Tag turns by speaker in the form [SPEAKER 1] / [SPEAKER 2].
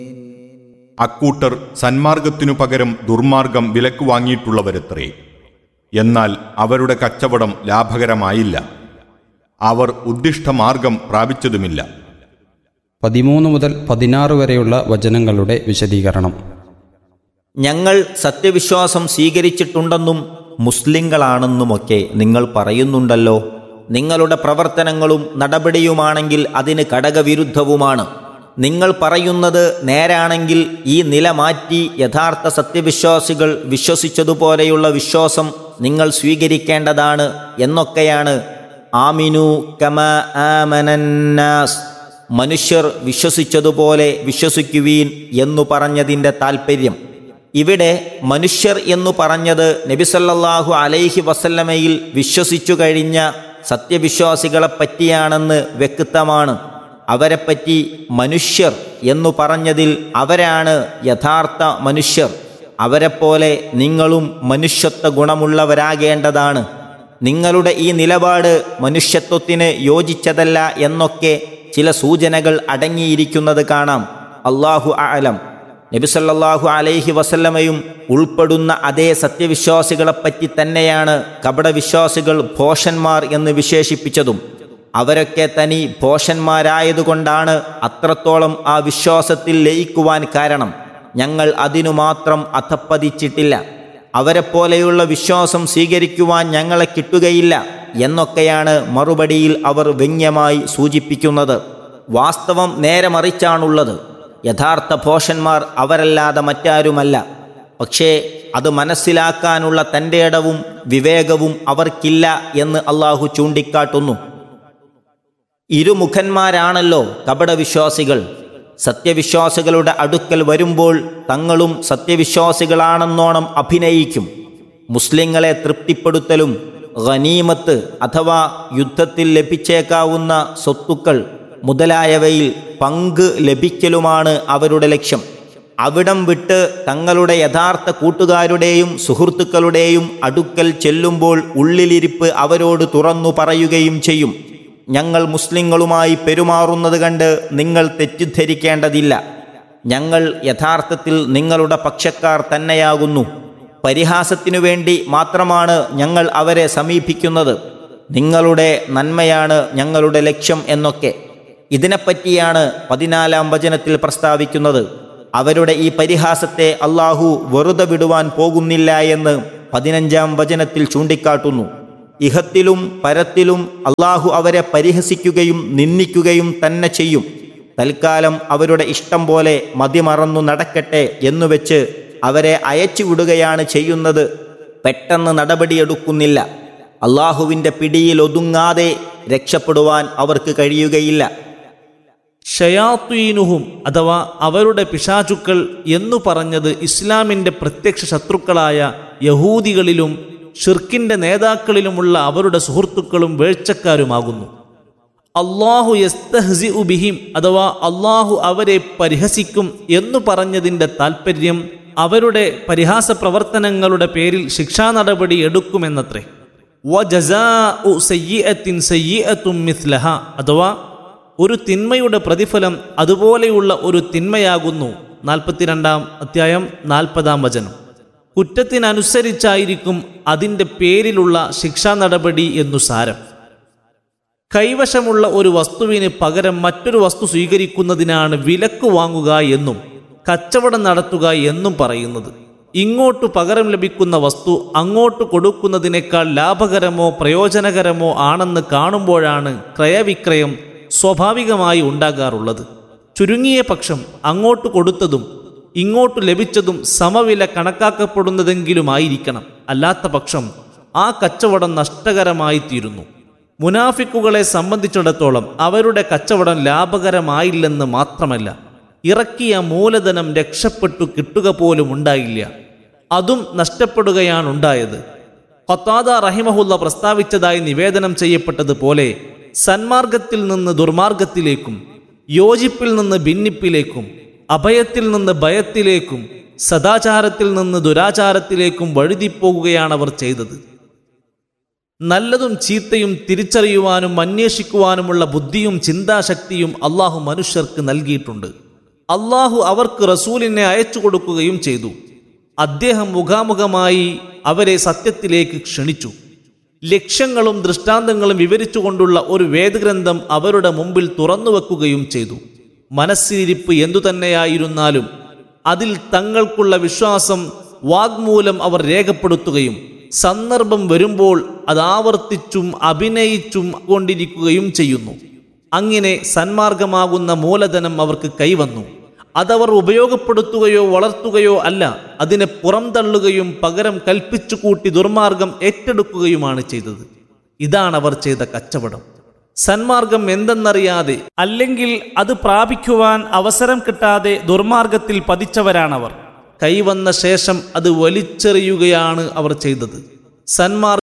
[SPEAKER 1] അക്കൂട്ടർ സന്മാർഗത്തിനു പകരം ദുർമാർഗം വിലക്ക് വാങ്ങിയിട്ടുള്ളവരത്രേ എന്നാൽ അവരുടെ കച്ചവടം ലാഭകരമായില്ല അവർ ഉദ്ദിഷ്ടമാർഗം പ്രാപിച്ചതുമില്ല
[SPEAKER 2] പതിമൂന്ന് മുതൽ പതിനാറ് വരെയുള്ള വചനങ്ങളുടെ വിശദീകരണം
[SPEAKER 3] ഞങ്ങൾ സത്യവിശ്വാസം സ്വീകരിച്ചിട്ടുണ്ടെന്നും മുസ്ലിങ്ങളാണെന്നുമൊക്കെ നിങ്ങൾ പറയുന്നുണ്ടല്ലോ നിങ്ങളുടെ പ്രവർത്തനങ്ങളും നടപടിയുമാണെങ്കിൽ അതിന് ഘടകവിരുദ്ധവുമാണ് നിങ്ങൾ പറയുന്നത് നേരാണെങ്കിൽ ഈ നില മാറ്റി യഥാർത്ഥ സത്യവിശ്വാസികൾ വിശ്വസിച്ചതുപോലെയുള്ള വിശ്വാസം നിങ്ങൾ സ്വീകരിക്കേണ്ടതാണ് എന്നൊക്കെയാണ് ആമിനു കമ ആമനന്നാസ് മനുഷ്യർ വിശ്വസിച്ചതുപോലെ വിശ്വസിക്കുവീൻ എന്നു പറഞ്ഞതിൻ്റെ താൽപ്പര്യം ഇവിടെ മനുഷ്യർ എന്നു പറഞ്ഞത് നബിസല്ലാഹു അലൈഹി വസല്ലമയിൽ വിശ്വസിച്ചു കഴിഞ്ഞ സത്യവിശ്വാസികളെ പറ്റിയാണെന്ന് വ്യക്തമാണ് അവരെപ്പറ്റി മനുഷ്യർ എന്നു പറഞ്ഞതിൽ അവരാണ് യഥാർത്ഥ മനുഷ്യർ അവരെപ്പോലെ നിങ്ങളും മനുഷ്യത്വ ഗുണമുള്ളവരാകേണ്ടതാണ് നിങ്ങളുടെ ഈ നിലപാട് മനുഷ്യത്വത്തിന് യോജിച്ചതല്ല എന്നൊക്കെ ചില സൂചനകൾ അടങ്ങിയിരിക്കുന്നത് കാണാം അള്ളാഹു ആലം നബിസല്ലാഹു അലൈഹി വസല്ലമയും ഉൾപ്പെടുന്ന അതേ സത്യവിശ്വാസികളെപ്പറ്റി തന്നെയാണ് കപടവിശ്വാസികൾ ഭോഷന്മാർ എന്ന് വിശേഷിപ്പിച്ചതും അവരൊക്കെ തനി ഭോഷന്മാരായതുകൊണ്ടാണ് അത്രത്തോളം ആ വിശ്വാസത്തിൽ ലയിക്കുവാൻ കാരണം ഞങ്ങൾ അതിനു മാത്രം അധപ്പതിച്ചിട്ടില്ല അവരെപ്പോലെയുള്ള വിശ്വാസം സ്വീകരിക്കുവാൻ ഞങ്ങളെ കിട്ടുകയില്ല എന്നൊക്കെയാണ് മറുപടിയിൽ അവർ വ്യംഗ്യമായി സൂചിപ്പിക്കുന്നത് വാസ്തവം നേരെ മറിച്ചാണുള്ളത് യഥാർത്ഥ ഭോഷന്മാർ അവരല്ലാതെ മറ്റാരുമല്ല പക്ഷേ അത് മനസ്സിലാക്കാനുള്ള തൻ്റെ ഇടവും വിവേകവും അവർക്കില്ല എന്ന് അള്ളാഹു ചൂണ്ടിക്കാട്ടുന്നു ഇരുമുഖന്മാരാണല്ലോ കപടവിശ്വാസികൾ സത്യവിശ്വാസികളുടെ അടുക്കൽ വരുമ്പോൾ തങ്ങളും സത്യവിശ്വാസികളാണെന്നോണം അഭിനയിക്കും മുസ്ലിങ്ങളെ തൃപ്തിപ്പെടുത്തലും ഖനീമത്ത് അഥവാ യുദ്ധത്തിൽ ലഭിച്ചേക്കാവുന്ന സ്വത്തുക്കൾ മുതലായവയിൽ പങ്ക് ലഭിക്കലുമാണ് അവരുടെ ലക്ഷ്യം അവിടം വിട്ട് തങ്ങളുടെ യഥാർത്ഥ കൂട്ടുകാരുടെയും സുഹൃത്തുക്കളുടെയും അടുക്കൽ ചെല്ലുമ്പോൾ ഉള്ളിലിരിപ്പ് അവരോട് തുറന്നു പറയുകയും ചെയ്യും ഞങ്ങൾ മുസ്ലിങ്ങളുമായി പെരുമാറുന്നത് കണ്ട് നിങ്ങൾ തെറ്റിദ്ധരിക്കേണ്ടതില്ല ഞങ്ങൾ യഥാർത്ഥത്തിൽ നിങ്ങളുടെ പക്ഷക്കാർ തന്നെയാകുന്നു പരിഹാസത്തിനു വേണ്ടി മാത്രമാണ് ഞങ്ങൾ അവരെ സമീപിക്കുന്നത് നിങ്ങളുടെ നന്മയാണ് ഞങ്ങളുടെ ലക്ഷ്യം എന്നൊക്കെ ഇതിനെപ്പറ്റിയാണ് പതിനാലാം വചനത്തിൽ പ്രസ്താവിക്കുന്നത് അവരുടെ ഈ പരിഹാസത്തെ അള്ളാഹു വെറുതെ വിടുവാൻ പോകുന്നില്ല എന്ന് പതിനഞ്ചാം വചനത്തിൽ ചൂണ്ടിക്കാട്ടുന്നു ഇഹത്തിലും പരത്തിലും അള്ളാഹു അവരെ പരിഹസിക്കുകയും നിന്ദിക്കുകയും തന്നെ ചെയ്യും തൽക്കാലം അവരുടെ ഇഷ്ടം പോലെ മതിമറന്നു നടക്കട്ടെ എന്നുവെച്ച് അവരെ അയച്ചു വിടുകയാണ് ചെയ്യുന്നത് പെട്ടെന്ന് നടപടിയെടുക്കുന്നില്ല അള്ളാഹുവിൻ്റെ പിടിയിൽ ഒതുങ്ങാതെ രക്ഷപ്പെടുവാൻ അവർക്ക് കഴിയുകയില്ല
[SPEAKER 4] ഷയാത്വീനുഹും അഥവാ അവരുടെ പിശാചുക്കൾ എന്നു പറഞ്ഞത് ഇസ്ലാമിൻ്റെ പ്രത്യക്ഷ ശത്രുക്കളായ യഹൂദികളിലും ഷിർക്കിൻ്റെ നേതാക്കളിലുമുള്ള അവരുടെ സുഹൃത്തുക്കളും വേഴ്ചക്കാരുമാകുന്നു അള്ളാഹു യസ്തഹ്സി ഉബിഹിം അഥവാ അള്ളാഹു അവരെ പരിഹസിക്കും എന്നു പറഞ്ഞതിൻ്റെ താൽപ്പര്യം അവരുടെ പരിഹാസ പ്രവർത്തനങ്ങളുടെ പേരിൽ ശിക്ഷാ നടപടി എടുക്കുമെന്നത്രേ വ ജസാ ഉ സയ്യത്തിൻ സയ്യത്തും മിസ്ലഹ അഥവാ ഒരു തിന്മയുടെ പ്രതിഫലം അതുപോലെയുള്ള ഒരു തിന്മയാകുന്നു നാൽപ്പത്തിരണ്ടാം അധ്യായം നാൽപ്പതാം വചനം കുറ്റത്തിനനുസരിച്ചായിരിക്കും അതിൻ്റെ പേരിലുള്ള ശിക്ഷാ നടപടി എന്നു സാരം കൈവശമുള്ള ഒരു വസ്തുവിന് പകരം മറ്റൊരു വസ്തു സ്വീകരിക്കുന്നതിനാണ് വിലക്ക് വാങ്ങുക എന്നും കച്ചവടം നടത്തുക എന്നും പറയുന്നത് ഇങ്ങോട്ട് പകരം ലഭിക്കുന്ന വസ്തു അങ്ങോട്ട് കൊടുക്കുന്നതിനേക്കാൾ ലാഭകരമോ പ്രയോജനകരമോ ആണെന്ന് കാണുമ്പോഴാണ് ക്രയവിക്രയം സ്വാഭാവികമായി ഉണ്ടാകാറുള്ളത് ചുരുങ്ങിയ പക്ഷം അങ്ങോട്ട് കൊടുത്തതും ഇങ്ങോട്ട് ലഭിച്ചതും സമവില കണക്കാക്കപ്പെടുന്നതെങ്കിലുമായിരിക്കണം അല്ലാത്ത പക്ഷം ആ കച്ചവടം നഷ്ടകരമായി തീരുന്നു മുനാഫിക്കുകളെ സംബന്ധിച്ചിടത്തോളം അവരുടെ കച്ചവടം ലാഭകരമായില്ലെന്ന് മാത്രമല്ല ഇറക്കിയ മൂലധനം രക്ഷപ്പെട്ടു കിട്ടുക പോലും ഉണ്ടായില്ല അതും നഷ്ടപ്പെടുകയാണുണ്ടായത് ഖത്താദ റഹിമഹുല്ല പ്രസ്താവിച്ചതായി നിവേദനം ചെയ്യപ്പെട്ടതുപോലെ സന്മാർഗത്തിൽ നിന്ന് ദുർമാർഗത്തിലേക്കും യോജിപ്പിൽ നിന്ന് ഭിന്നിപ്പിലേക്കും അഭയത്തിൽ നിന്ന് ഭയത്തിലേക്കും സദാചാരത്തിൽ നിന്ന് ദുരാചാരത്തിലേക്കും വഴുതിപ്പോകുകയാണ് അവർ ചെയ്തത് നല്ലതും ചീത്തയും തിരിച്ചറിയുവാനും അന്വേഷിക്കുവാനുമുള്ള ബുദ്ധിയും ചിന്താശക്തിയും അള്ളാഹു മനുഷ്യർക്ക് നൽകിയിട്ടുണ്ട് അള്ളാഹു അവർക്ക് റസൂലിനെ അയച്ചു കൊടുക്കുകയും ചെയ്തു അദ്ദേഹം മുഖാമുഖമായി അവരെ സത്യത്തിലേക്ക് ക്ഷണിച്ചു ലക്ഷ്യങ്ങളും ദൃഷ്ടാന്തങ്ങളും വിവരിച്ചുകൊണ്ടുള്ള ഒരു വേദഗ്രന്ഥം അവരുടെ മുമ്പിൽ തുറന്നുവെക്കുകയും ചെയ്തു മനസ്സിരിപ്പ് എന്തുതന്നെയായിരുന്നാലും അതിൽ തങ്ങൾക്കുള്ള വിശ്വാസം വാഗ്മൂലം അവർ രേഖപ്പെടുത്തുകയും സന്ദർഭം വരുമ്പോൾ അത് ആവർത്തിച്ചും അഭിനയിച്ചും കൊണ്ടിരിക്കുകയും ചെയ്യുന്നു അങ്ങനെ സന്മാർഗമാകുന്ന മൂലധനം അവർക്ക് കൈവന്നു അതവർ ഉപയോഗപ്പെടുത്തുകയോ വളർത്തുകയോ അല്ല അതിനെ പുറംതള്ളുകയും പകരം കൽപ്പിച്ചു കൂട്ടി ദുർമാർഗം ഏറ്റെടുക്കുകയുമാണ് ചെയ്തത് ഇതാണ് അവർ ചെയ്ത കച്ചവടം സന്മാർഗം എന്തെന്നറിയാതെ അല്ലെങ്കിൽ അത് പ്രാപിക്കുവാൻ അവസരം കിട്ടാതെ ദുർമാർഗത്തിൽ പതിച്ചവരാണവർ കൈവന്ന ശേഷം അത് വലിച്ചെറിയുകയാണ് അവർ ചെയ്തത് സന്മാർഗ